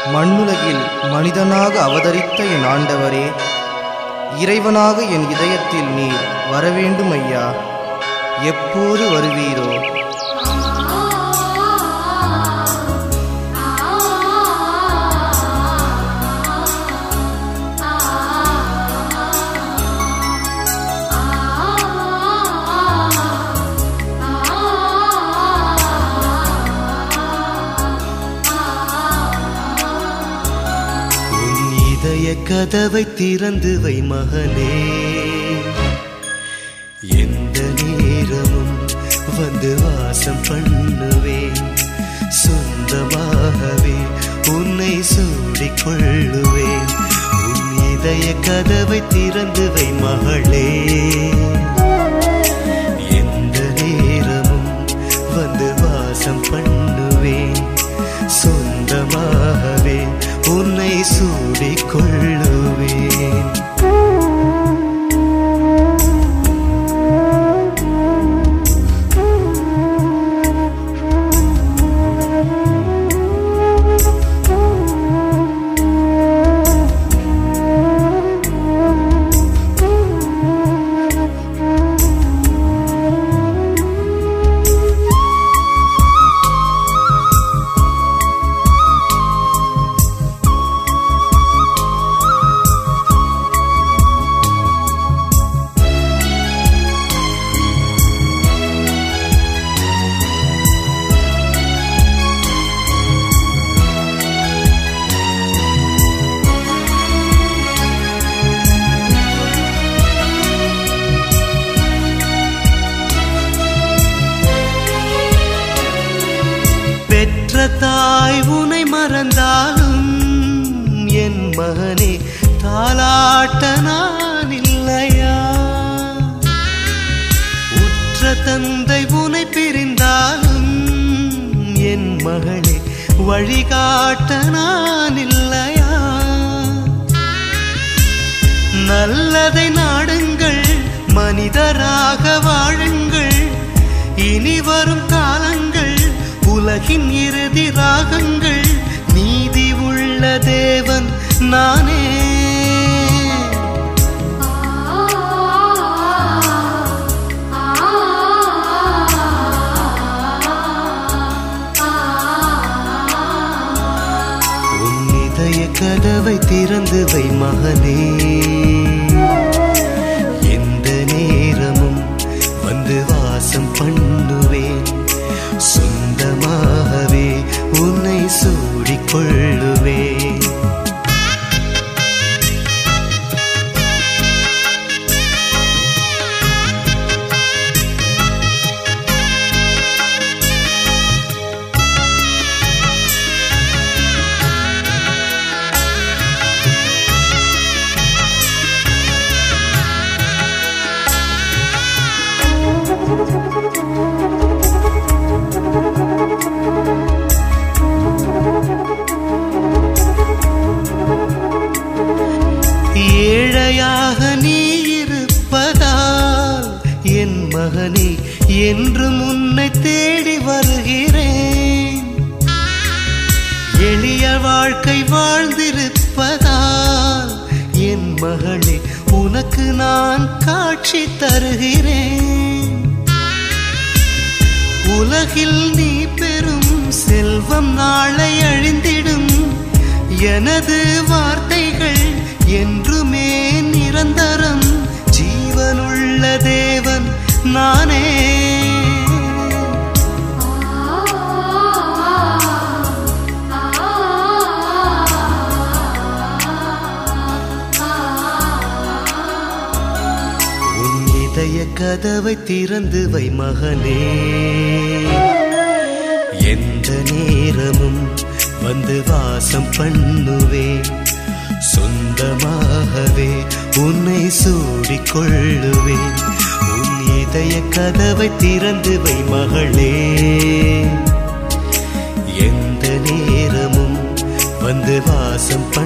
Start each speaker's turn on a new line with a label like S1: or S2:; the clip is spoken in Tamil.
S1: மண்ணுலகில் மனிதனாக அவதரித்த என் ஆண்டவரே இறைவனாக என் இதயத்தில் நீர் வரவேண்டும் ஐயா எப்போது வருவீரோ
S2: உன் இதய கதவை திறந்து வை மகனே எந்த நேரமும் வந்து வாசம் பண்ணுவேன் சொந்தமாகவே உன்னை சூடிக் கொள்ளுவேன் உன் இதய கதவை திறந்து வை மகளே எந்த நேரமும் வந்து வாசம் பண்ணுவேன் சொந்தமாகவே உன்னை சூடிக் கொள்ளுவேன் பெற்ற தாய் உனை மறந்தாலும் என் மகனே தாலாட்ட நான் இல்லையா உற்ற தந்தை உனை பிரிந்தாலும் என் மகளே வழிகாட்ட நான் இல்லையா நல்லதை நாடுங்கள் மனிதராக வாழுங்கள் இனி வரும் காலங்கள் உலகின் இறுதி ராகங்கள் நீதி உள்ள தேவன் நானே உன் இதய கதவை திறந்து வை மகனே எந்த நேரமும் வந்து வாசம் பண்ணுவேன் சொந்தமாகவே உன்னை சூடிக் கொள்ளுவேன் ஏழையாக நீ இருப்பதால் என் மகனே என்றும் உன்னை தேடி வருகிறேன் எளிய வாழ்க்கை வாழ்ந்திருப்பதால் என் மகளே உனக்கு நான் காட்சி தருகிறேன் உலகில் நீ பெறும் செல்வம் நாளை அழிந்திடும் எனது வார்த்தைகள் என்றுமே நிரந்தரம் ஜீவனுள்ள தேவன் நானே உன் இதய கதவை திறந்து வை மகனே எந்த நேரமும் வந்து வாசம் பண்ணுவேன் சொந்தமாகவே உன்னை சூடிக் கொள்ளுவேன் உன் இதய கதவை திறந்து வை மகளே எந்த நேரமும் வந்து வாசம் பண்ண